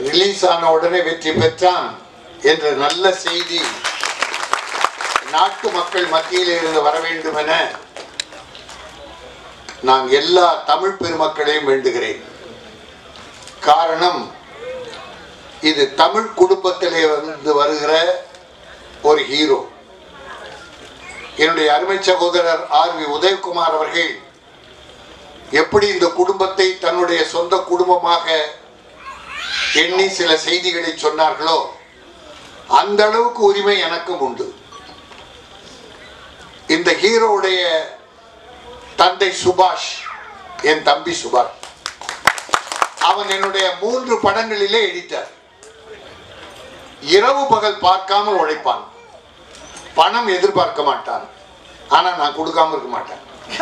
Release ஆன உடனே வெற்றி பெற்றான் என்ற நல்ல செய்தி நாட்டு மக்கள் மத்தியில் இருந்து வர வேண்டும் என நான் எல்லா தமிழ் பெருமக்களையும் வேண்டுகிறேன் காரணம் இது தமிழ் குடும்பத்திலே வந்து வருகிற ஒரு ஹீரோ என்னுடைய அருமை சகோதரர் ஆர் வி உதயகுமார் அவர்கள் எப்படி இந்த குடும்பத்தை தன்னுடைய சொந்த குடும்பமாக எண்ணி சில செய்திகளை சொன்னார்களோ அந்த அளவுக்கு உரிமை எனக்கும் உண்டு இந்த ஹீரோவுடைய தந்தை சுபாஷ் என் தம்பி சுபாஷ் அவன் என்னுடைய மூன்று படங்களிலே எடிட்டார் இரவு பகல் பார்க்காமல் உழைப்பான் பணம் எதிர்பார்க்க மாட்டான் ஆனா நான் கொடுக்காம இருக்க மாட்டேன்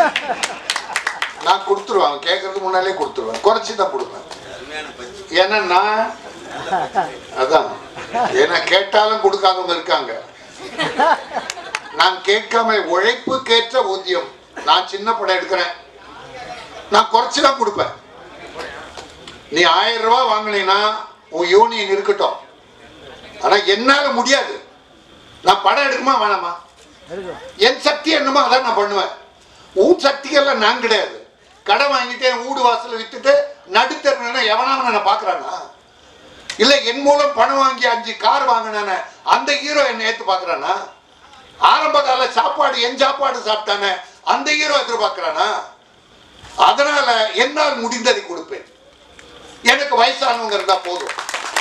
நான் கொடுத்துருவேன் அவன் கேட்கறதுக்கு முன்னாலே கொடுத்துருவேன் குறைச்சி தான் கொடுப்பேன் ஏன்னா நான் அதான் ஏன்னா கேட்டாலும் கொடுக்காதவங்க இருக்காங்க நான் கேட்காம உழைப்புக்கேற்ற ஊதியம் நான் சின்ன படம் எடுக்கிறேன் நான் குறைச்சி தான் கொடுப்பேன் நீ ஆயிரம் ரூபாய் வாங்கினீன்னா உன் யூனியன் இருக்கட்டும் ஆனா என்னால முடியாது நான் படம் எடுக்குமா வேணாமா என் சக்தி என்னமோ அதான் நான் பண்ணுவேன் உன் சக்திகள்லாம் நான் கிடையாது கடன் வாங்கிட்டு என் வீடு வாசல் வித்துட்டு நடுத்தருனா எவனாவது என்ன பாக்குறானா இல்ல என் மூலம் பணம் வாங்கி அஞ்சு கார் வாங்கினானே அந்த ஹீரோ என்ன ஏத்து பாக்குறானா ஆரம்ப கால சாப்பாடு என் சாப்பாடு சாப்பிட்டானே அந்த ஹீரோ எதிர்பார்க்கிறானா அதனால என்னால் முடிந்ததை கொடுப்பேன் எனக்கு வயசானவங்க இருந்தா போதும்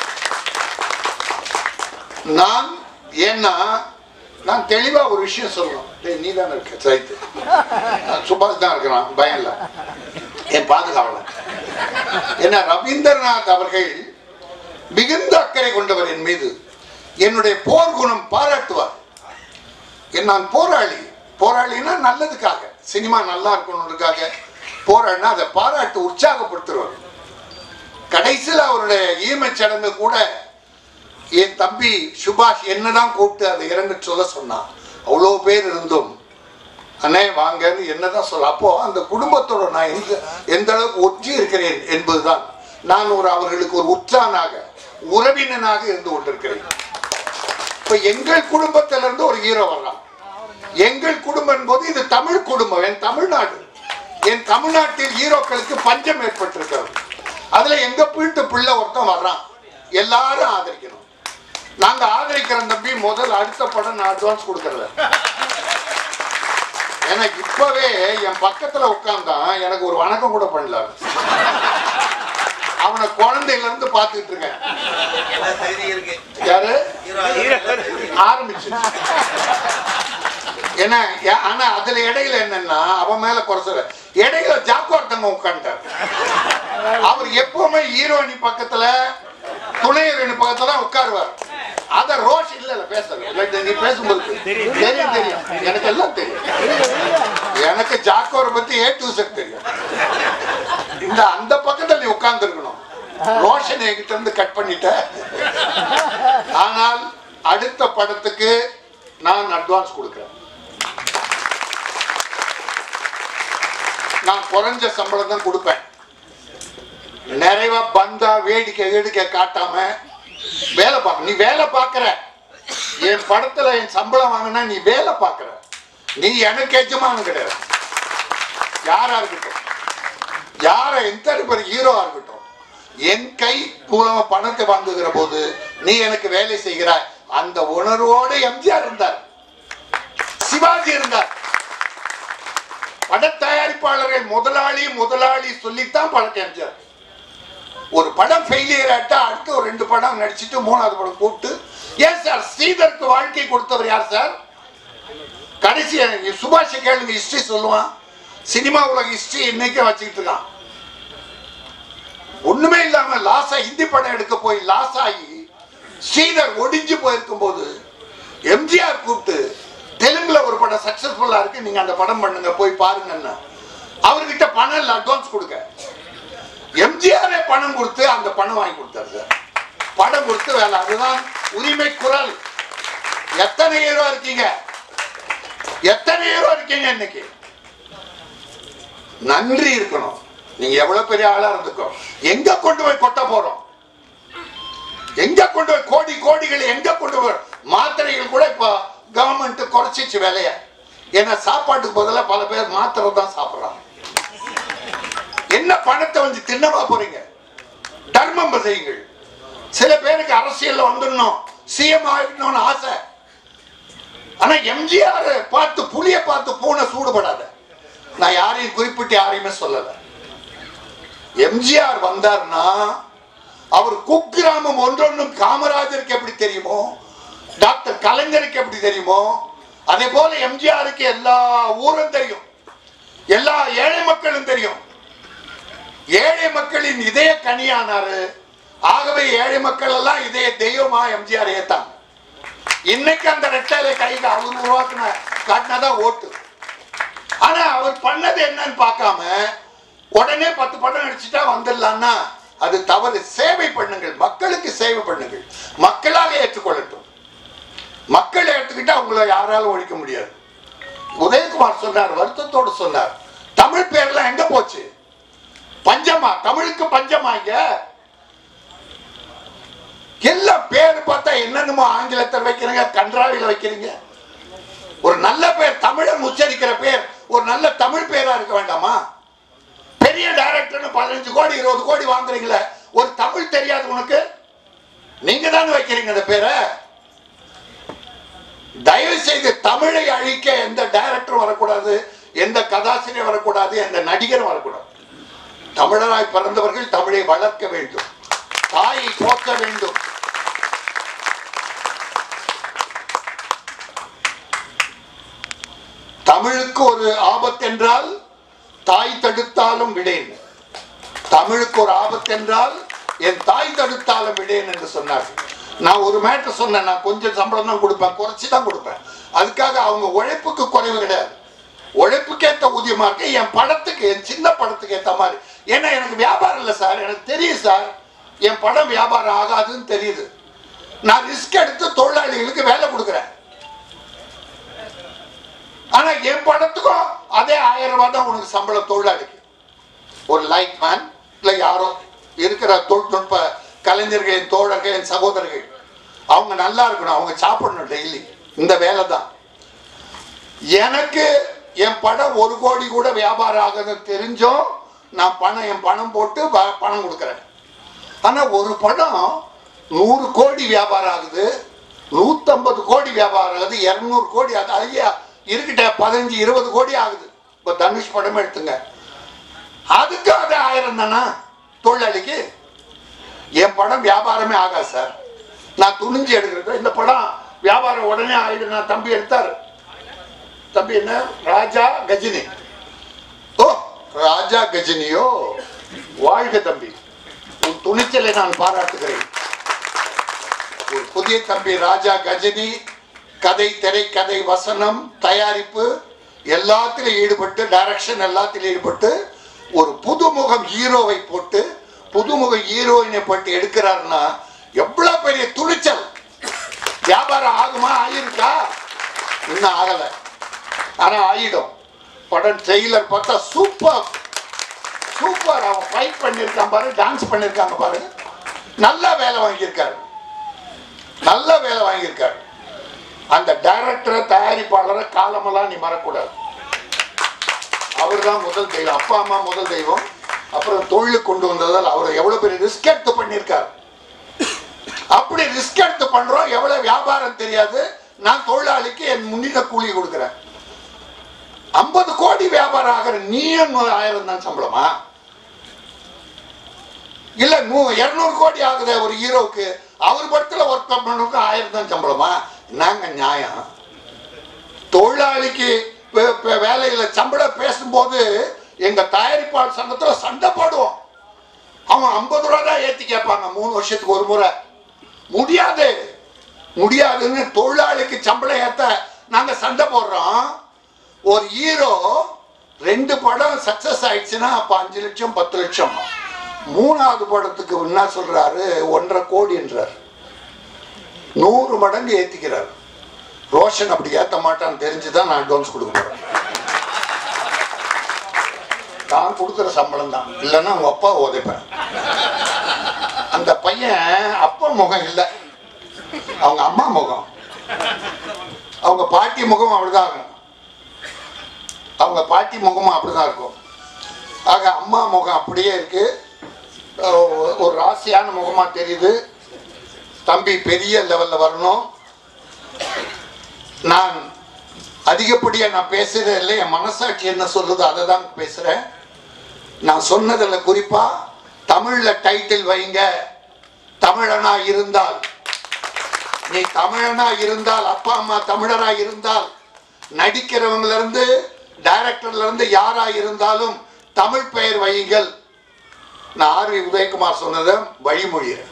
நான் ஏன்னா நான் தெளிவா ஒரு விஷயம் சொல்லணும் டேய் நீ தானே இருக்க சைத்து சுபாஷ் தான் இருக்கிறான் பயம் இல்லை என் பாதுகாவலன் என்ன ரவீந்திரநாத் அவர்கள் மிகுந்த அக்கறை கொண்டவர் என் மீது என்னுடைய போர் குணம் பாராட்டுவார் என் நான் போராளி போராளின்னா நல்லதுக்காக சினிமா நல்லா இருக்கணுன்றதுக்காக போராடினா அதை பாராட்டு உற்சாகப்படுத்துவார் கடைசியில் அவருடைய ஈமச் சடங்கு கூட என் தம்பி சுபாஷ் என்னதான் கூப்பிட்டு அதை இறங்க சொல்ல சொன்னான் அவ்வளோ பேர் இருந்தும் அண்ணே வாங்கன்னு என்னதான் சொல்ல அப்போ அந்த குடும்பத்தோட நான் எந்த எந்த அளவுக்கு ஒற்றி இருக்கிறேன் என்பதுதான் நான் ஒரு அவர்களுக்கு ஒரு உற்றானாக உறவினனாக இருந்து கொண்டிருக்கிறேன் இப்ப எங்கள் குடும்பத்திலிருந்து ஒரு ஹீரோ வர்றான் எங்கள் குடும்பம் என்பது இது தமிழ் குடும்பம் என் தமிழ்நாடு என் தமிழ்நாட்டில் ஹீரோக்களுக்கு பஞ்சம் ஏற்பட்டிருக்கிறது அதுல எங்க வீட்டு பிள்ளை ஒருத்தன் வர்றான் எல்லாரும் ஆதரிக்கணும் நாங்க ஆதரிக்கிறோம் தம்பி முதல் அடுத்த படம் நான் அட்வான்ஸ் கொடுக்கறத எனக்கு இப்பவே என் பக்கத்துல உட்கார்ந்தான் எனக்கு ஒரு வணக்கம் கூட பண்ணல அவன். அவனை குழந்தையில இருந்து பாத்துட்டு இருக்கேன் எல்லா செய்தியும் இருக்கு யாரு ஹீரோ ஆரம்பிச்சு ஏன்னா யா- ஆனா அதுல இடையில என்னன்னா அவன் மேல குறைச்சல இடையில ஜாக்கு ஒருத்தங்க உட்காந்துட்டார் அவர் எப்பவுமே ஹீரோயினி பக்கத்துல துணை ஹீரோயினி பக்கத்துல தான் உட்காருவார் அத ரோஷ் இல்ல இல்ல பேசல நீ பேசும்போது தெரியும் தெரியும் எனக்கு எல்லாம் தெரியும் எனக்கு ஜாக்கோரை பத்தி ஏ டு செட் தெரியும் இந்த அந்த பக்கத்துல நீ உட்கார்ந்து இருக்கணும் ரோஷன் என்கிட்ட இருந்து கட் பண்ணிட்ட ஆனால் அடுத்த படத்துக்கு நான் அட்வான்ஸ் கொடுக்கிறேன் நான் குறைஞ்ச சம்பளம் தான் கொடுப்பேன் நிறைவா பந்தா வேடிக்கை வேடிக்கை காட்டாம வேலை பார்க்க நீ வேலை பார்க்கற என் படத்துல என் சம்பளம் வாங்கினா நீ வேலை பார்க்கற நீ எனக்கு எஜமானம் கிடையாது யாரா இருக்கட்டும் யார எந்த பெரிய ஹீரோவா இருக்கட்டும் என் கை மூலமா பணத்தை வாங்குகிற போது நீ எனக்கு வேலை செய்கிறாய் அந்த உணர்வோடு எம்ஜிஆர் இருந்தார் சிவாஜி இருந்தார் பட தயாரிப்பாளர்கள் முதலாளி முதலாளி சொல்லித்தான் படத்தை எம்ஜிஆர் ஒரு படம் ஃபெயிலியர் ஆட்டா அடுத்து ஒரு ரெண்டு படம் நடிச்சிட்டு மூணாவது படம் கூப்பிட்டு ஏன் சார் ஸ்ரீதருக்கு வாழ்க்கை கொடுத்தவர் யார் சார் கடைசி நீங்க சுபாஷை கேளுங்க ஹிஸ்டரி சொல்லுவான் சினிமா உலக ஹிஸ்டரி இன்னைக்கும் வச்சுக்கிட்டு இருக்கான் ஒண்ணுமே இல்லாம லாஸா ஹிந்தி படம் எடுக்க போய் லாஸ் ஆகி ஸ்ரீதர் ஒடிஞ்சு போயிருக்கும் போது எம்ஜிஆர் கூப்பிட்டு தெலுங்குல ஒரு படம் சக்சஸ்ஃபுல்லா இருக்கு நீங்க அந்த படம் பண்ணுங்க போய் பாருங்கன்னா அவர்கிட்ட பணம் இல்லை அட்வான்ஸ் கொடுக்க எம்ஜிஆரே பணம் கொடுத்து அந்த பணம் வாங்கி கொடுத்தாரு சார் படம் கொடுத்து வேலை அதுதான் உரிமை குரல் எத்தனை ஹீரோ இருக்கீங்க எத்தனை ஹீரோ இருக்கீங்க இன்னைக்கு நன்றி இருக்கணும் நீங்க எவ்வளவு பெரிய ஆளா இருந்துக்கோ எங்க கொண்டு போய் கொட்ட போறோம் நோயாளிகளை எங்க கொண்டு வர மாத்திரைகள் கூட இப்போ கவர்மெண்ட் குறைச்சிச்சு விலைய ஏன்னா சாப்பாட்டுக்கு பதிலா பல பேர் மாத்திரை தான் சாப்பிடுறாங்க என்ன பணத்தை வந்து தின்னவா போறீங்க தர்மம் செய்யுங்கள் சில பேருக்கு அரசியல்ல வந்துடணும் சிஎம் ஆகணும்னு ஆசை ஆனா எம்ஜிஆர் பார்த்து புளிய பார்த்து பூனை சூடுபடாத நான் யாரையும் குறிப்பிட்டு யாரையுமே சொல்லல எம்ஜிஆர் வந்தார்னா அவர் குக்கிராமம் ஒன்றொன்றும் காமராஜருக்கு எப்படி தெரியுமோ டாக்டர் கலைஞருக்கு எப்படி தெரியுமோ அதே போல எம்ஜிஆருக்கு எல்லா ஊரும் தெரியும் எல்லா ஏழை மக்களும் தெரியும் ஏழை மக்களின் இதய கனியானாரு ஆகவே ஏழை மக்கள் எல்லாம் இதய தெய்வமா எம்ஜிஆர் ஏத்தாங்க இன்னைக்கு அந்த ரெட்டையில கைக்கு அவர் உருவாக்குன காட்டினாதான் ஓட்டு ஆனா அவர் பண்ணது என்னன்னு பார்க்காம உடனே பத்து படம் நடிச்சுட்டா வந்துடலாம்னா அது தவறு சேவை பண்ணுங்கள் மக்களுக்கு சேவை பண்ணுங்கள் மக்களாக ஏற்றுக்கொள்ளட்டும் மக்கள் ஏற்றுக்கிட்டா உங்களை யாராலும் ஒழிக்க முடியாது உதயகுமார் சொன்னார் வருத்தத்தோடு சொன்னார் தமிழ் பேர்லாம் எங்க போச்சு பஞ்சமா தமிழுக்கு பஞ்சமா இங்க எல்லாம் பேர் பார்த்தா என்னென்னமோ ஆங்கிலத்தில் வைக்கிறீங்க கன்றாவில வைக்கிறீங்க ஒரு நல்ல பேர் தமிழன் உச்சரிக்கிற பேர் ஒரு நல்ல தமிழ் பேரா இருக்க வேண்டாமா பெரிய டைரக்டர்னு பதினஞ்சு கோடி இருபது கோடி வாங்குறீங்களே ஒரு தமிழ் தெரியாது உனக்கு நீங்க தானே வைக்கிறீங்க அந்த பேரை தயவு செய்து தமிழை அழிக்க எந்த டைரக்டரும் வரக்கூடாது எந்த கதாசிரியர் வரக்கூடாது எந்த நடிகரும் வரக்கூடாது தமிழராய் பிறந்தவர்கள் தமிழை வளர்க்க வேண்டும் தாயை போக்க வேண்டும் தமிழுக்கு ஒரு ஆபத்து என்றால் தாய் தடுத்தாலும் விடேன் தமிழுக்கு ஒரு ஆபத்து என்றால் என் தாய் தடுத்தாலும் விடேன் என்று சொன்னார் நான் ஒரு மேட்டர் சொன்னேன் நான் கொஞ்சம் சம்பளம் தான் கொடுப்பேன் குறைச்சி தான் கொடுப்பேன் அதுக்காக அவங்க உழைப்புக்கு குறைவு கிடையாது உழைப்புக்கு ஏற்ற ஊதியமா இருக்கு என் படத்துக்கு என் சின்ன படத்துக்கு ஏற்ற மாதிரி ஏன்னா எனக்கு வியாபாரம் இல்லை சார் எனக்கு தெரியும் சார் என் படம் வியாபாரம் ஆகாதுன்னு தெரியுது நான் ரிஸ்க் எடுத்து தொழிலாளிகளுக்கு வேலை கொடுக்குறேன் ஆனா என் படத்துக்கும் அதே ஆயிரம் ரூபாய் தான் உனக்கு சம்பளம் தொழிலாளிக்கு ஒரு லைட் மேன் இல்லை யாரோ இருக்கிற தொழில்நுட்ப கலைஞர்களின் தோழர்களின் சகோதரர்கள் அவங்க நல்லா இருக்கணும் அவங்க சாப்பிடணும் டெய்லி இந்த வேலை தான் எனக்கு என் படம் ஒரு கோடி கூட வியாபாரம் ஆகுதுன்னு தெரிஞ்சும் நான் பணம் என் பணம் போட்டு ப- பணம் கொடுக்குறேன் ஆனா ஒரு படம் நூறு கோடி வியாபாரம் ஆகுது நூத்தம்பது கோடி வியாபாரம் ஆகுது இருநூறு கோடி ஆகுது ஐயா இருக்கிட்ட பதினஞ்சு இருபது கோடி ஆகுது இப்போ தனுஷ் படம் எடுத்துங்க அதுக்கு அது ஆயிரம் தானா தொழிலாளிக்கு என் படம் வியாபாரமே ஆகாது சார் நான் துணிஞ்சு எடுக்கிறது இந்த படம் வியாபாரம் உடனே ஆயிடும் நான் தம்பி எடுத்தார் தம்பி என்ன ராஜா கஜினி ஓ ராஜா கஜினியோ வாழ்க தம்பி உன் துணிச்சலை நான் பாராட்டுகிறேன் ஒரு புதிய தம்பி ராஜா கஜினி கதை திரைக்கதை வசனம் தயாரிப்பு எல்லாத்திலும் ஈடுபட்டு டைரக்ஷன் எல்லாத்திலும் ஈடுபட்டு ஒரு புதுமுகம் ஹீரோவை போட்டு புதுமுக ஹீரோயினை போட்டு எடுக்கிறாருன்னா எவ்வளவு பெரிய துணிச்சல் வியாபாரம் ஆகுமா ஆயிருக்கா இன்னும் ஆகல ஆனா ஆயிடும் படம் ட்ரெய்லர் பார்த்தா சூப்பர் சூப்பர் அவன் ஃபைட் பண்ணியிருக்கான் பாரு டான்ஸ் பண்ணியிருக்காங்க பாரு நல்ல வேலை வாங்கியிருக்காரு நல்ல வேலை வாங்கியிருக்காரு அந்த டைரக்டரை தயாரிப்பாளரை காலமெல்லாம் நீ மறக்கூடாது அவர் தான் முதல் தெய்வம் அப்பா அம்மா முதல் தெய்வம் அப்புறம் தொழிலுக்கு கொண்டு வந்ததால் அவர் எவ்வளவு பெரிய ரிஸ்க் எடுத்து பண்ணியிருக்காரு அப்படி ரிஸ்க் எடுத்து பண்றோம் எவ்வளவு வியாபாரம் தெரியாது நான் தொழிலாளிக்கு என் முன்னிட கூலி கொடுக்குறேன் ஐம்பது கோடி வியாபாரம் ஆகிற நீயும் ஆயிரம் தான் சம்பளமா இல்ல நூ இருநூறு கோடி ஆகுதே ஒரு ஹீரோவுக்கு அவர் படத்துல ஒர்க் பண்ணவனுக்கு ஆயிரம் தான் சம்பளமா நாங்க நியாயம் தொழிலாளிக்கு வே- வே- வேலையில சம்பளம் பேசும்போது எங்க தயாரிப்பாளர் சங்கத்துல சண்டை போடுவோம் அவன் ஐம்பது ரூபா தான் ஏத்தி கேட்பாங்க மூணு வருஷத்துக்கு ஒரு முறை முடியாது முடியாதுன்னு தொழிலாளிக்கு சம்பளம் ஏத்த நாங்க சண்டை போடுறோம் ஒரு ஹீரோ ரெண்டு படம் சக்சஸ் ஆயிடுச்சுன்னா அப்ப அஞ்சு லட்சம் பத்து லட்சம் மூணாவது படத்துக்கு என்ன சொல்றாரு ஒன்றரை கோடின்றார் நூறு மடங்கு ஏத்திக்கிறார் ரோஷன் அப்படி ஏத்த மாட்டான்னு தெரிஞ்சுதான் நான் அட்வான்ஸ் கொடுக்க போறேன் நான் கொடுக்குற சம்பளம் தான் இல்லைன்னா உங்க அப்பா உதைப்பேன் அந்த பையன் அப்பா முகம் இல்லை அவங்க அம்மா முகம் அவங்க பாட்டி முகம் அப்படிதான் இருக்கும் அவங்க பாட்டி முகமும் அப்படிதான் இருக்கும் ஆக அம்மா முகம் அப்படியே இருக்கு அஹ் ஒரு ராசியான முகமா தெரியுது தம்பி பெரிய லெவல்ல வரணும் நான் அதிகப்படியா நான் பேசுறதே இல்லை என் மனசாட்சி என்ன சொல்லுதோ அதை தான் பேசுறேன் நான் சொன்னதுல குறிப்பா தமிழ்ல டைட்டில் வைங்க தமிழனா இருந்தால் நீ தமிழனா இருந்தால் அப்பா அம்மா தமிழரா இருந்தால் நடிக்கிறவங்கள இருந்து டைரக்டர்ல இருந்து யாரா இருந்தாலும் தமிழ் பெயர் வையுங்கள் நான் ஆர் வி உதயகுமார் சொன்னதை வழிமொழிகிறேன்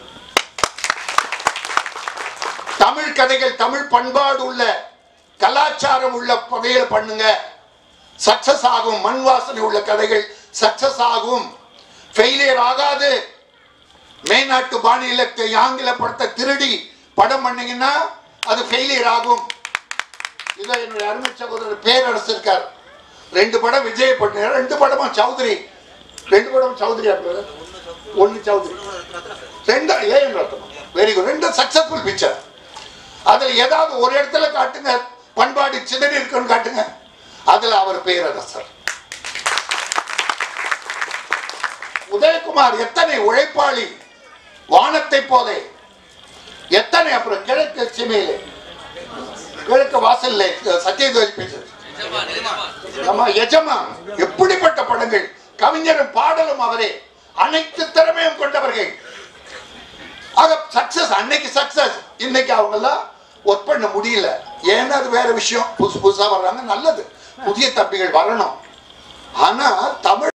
தமிழ் கதைகள் தமிழ் பண்பாடு உள்ள கலாச்சாரம் உள்ள வகையில பண்ணுங்க சக்சஸ் ஆகும் மண் வாசனை உள்ள கதைகள் சக்சஸ் ஆகும் ஃபெயிலியர் ஆகாது மேநாட்டு பாணியில தெ- ஆங்கில படத்தை திருடி படம் பண்ணீங்கன்னா அது ஃபெயிலியர் ஆகும் இதை என்னுடைய அருமை சகோதரர் பேரரசு இருக்கார் ரெண்டு படம் விஜய் பண்ணார் ரெண்டு படமும் சௌத்ரி ரெண்டு படமும் சௌத்ரி ஒன்னு சௌத்ரி ரெண்டு ஏன் ரத்னம் வெரி குட் ரெண்டு சக்சஸ்ஃபுல் பிக்சர் அதுல ஏதாவது ஒரு இடத்துல காட்டுங்க பண்பாடு சிதறி இருக்குன்னு காட்டுங்க அதுல அவர் பேரரசர் உதயகுமார் எத்தனை உழைப்பாளி வானத்தை போலே எத்தனை அப்புறம் கிழக்கு சீமையிலே கிழக்கு வாசல்ல சத்யதோஜ் பேசுறது நம்ம எஜமான் எப்படிப்பட்ட படங்கள் கவிஞரும் பாடலும் அவரே அனைத்து திறமையும் கொண்டவர்கள் ஆக சக்சஸ் அன்னைக்கு சக்சஸ் இன்னைக்கு அவங்க எல்லாம் ஒர்க் பண்ண முடியல ஏன்னா அது வேற விஷயம் புதுசு புதுசா வர்றாங்க நல்லது புதிய தம்பிகள் வரணும் ஆனா தமிழ்